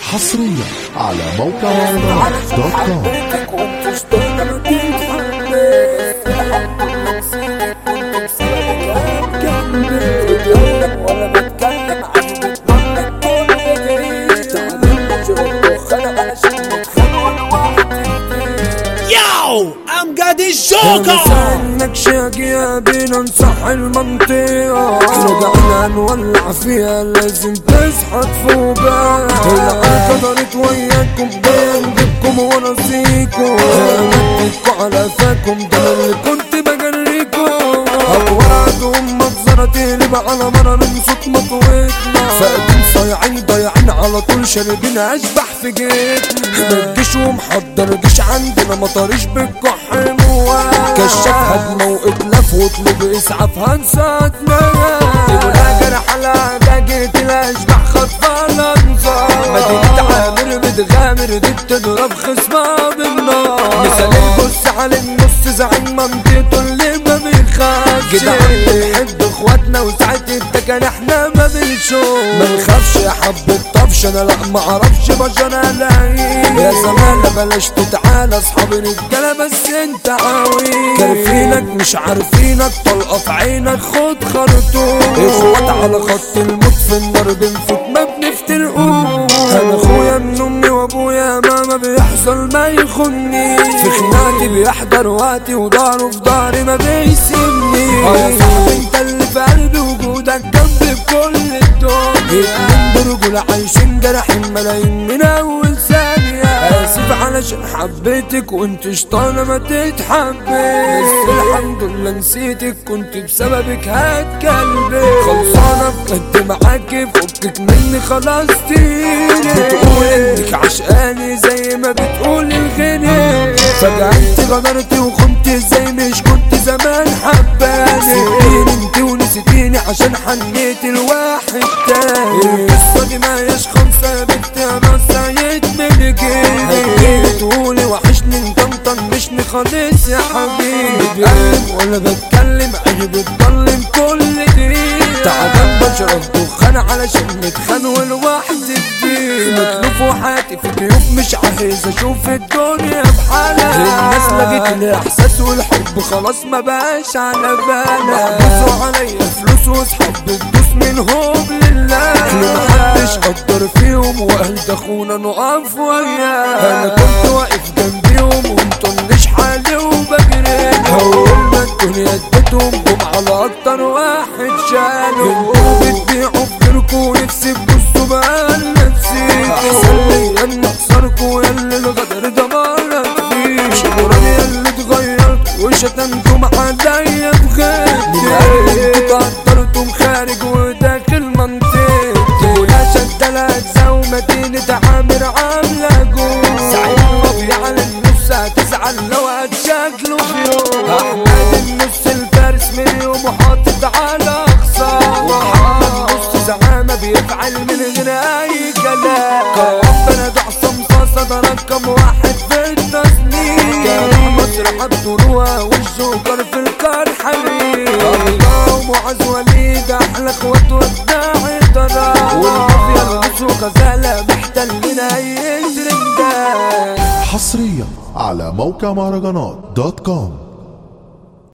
حصريا على موقع مهرجانات دوت كوم حبيتك وانت شطرنا ما تتحمل الحمد لله نسيتك كنت بسببك هتكمل ولا بتكلم عن بتضل الكل بجري تعلم شرب دخان علشان نتخان ولا واحد Yo, I'm Gaddy Joker. انك شاقي بينا نصح المنطقة رجعنا نولع فيها لازم تصحى تفوقها العركة دارت وياكم بنجيبكم ونصيكم همدتكوا على فاكم ده أنا اللي كنت بجريكم أبوادهم مجزرة تقلب على مرة من صوت مطوتنا فاقدين صايعين ضايعين على طول شاربين أشبح في جيتنا متجيش ومحضر جيش عندنا مطريش بالكح موال كشاف هجمة وإتلاف واطلب إسعاف هنساتنا يقولها جرح على داجة الأشباح خطفة الأنظار مدينة عامر بتغامر دي بتضرب خصمها بالنار مثال البص على النص زعيم منطقته اللي ما بيخافش جدعان بنحب اخواتنا وساعات التكن احنا ما بنشوف ما نخافش يا حبة طفش انا لا ما اعرفش بشر الاقيه يا زمانة بلاش تتعالى اصحاب رجالة بس انت عاوي كارفينك مش عارفينك طلقة في عينك خد خرطوم اخوات على خط الموت في النار بنفوت ما بنفترقوش انا اخويا من امي وابويا ماما بيحصل ما يخني في خناقتي بيحضر وقتي وضهره في ضهري ما بيسيبني اه يا صاحبي انت اللي في قلبي وجودك جنبي بكل الدنيا اتنين برجولة عايشين جرحين ملايين من اول ثانية اسف علشان حبيتك وانت شطانة ما تتحبي بس الحمد لله نسيتك كنت بسببك هات قلبي خلصانة بجد معاكي فكك مني خلاص تيجي بتقول انك عشقاني زي ما بتقول الغني فجأة انت غدرتي وخنتي زي مش كنت زمان حباني سبتيني انت ونسيتيني عشان حنيت الواحد تاني القصة دي ما هياش خمسة يا بنت انا سعيد ملكي هتجيلي تقولي وحشني انت مطنشني خالص يا حبيبي قلب ولا بتكلم عيني بتضلم كل دقيقة تعبان بشرب دخان علشان نتخان والواحد جديد متلوف وحياتي في ضيوف مش عايز اشوف الدنيا بحالها الناس لقيت الاحساس والحب خلاص ما بقاش على بالها محبوسوا عليا فلوس واصحاب بتدوس منهم لله محدش قدر فيهم واهل اخونا نقف وياه انا كنت واقف جنبيهم ومطنش حالي وبجري اول ما الدنيا اديتهم جم على اكتر واحد شالوا انتوا بتبيعوا في غيركوا ونفسي تبصوا بقى لنفسي احسن لي ان اخسركوا يا اللي الغدر ده مرت فيه شكرا يا اللي اتغيرت وشتمتم عليا بغيرتي انتوا قدرتم خارج وداخل منطقتي ولا شد الاجزاء ومدينة عامر عاملة جول سعيد ربي على النص هتزعل لو هتشكله في يوم احمد النص الفارس من يوم وحاطط على اقصى ومحمد نص زعامة بيفعل من غير اي كلام ربنا ده عصام صاصة ده رقم واحد في التصنيف كان مصر عبد روى والجوكر في الكار حبيب الله ومعز وليد احلى اخوات والداعي ترى والمافيا النص وغزالة محتلين اي ترندات حصريا على موقع مهرجانات دوت كوم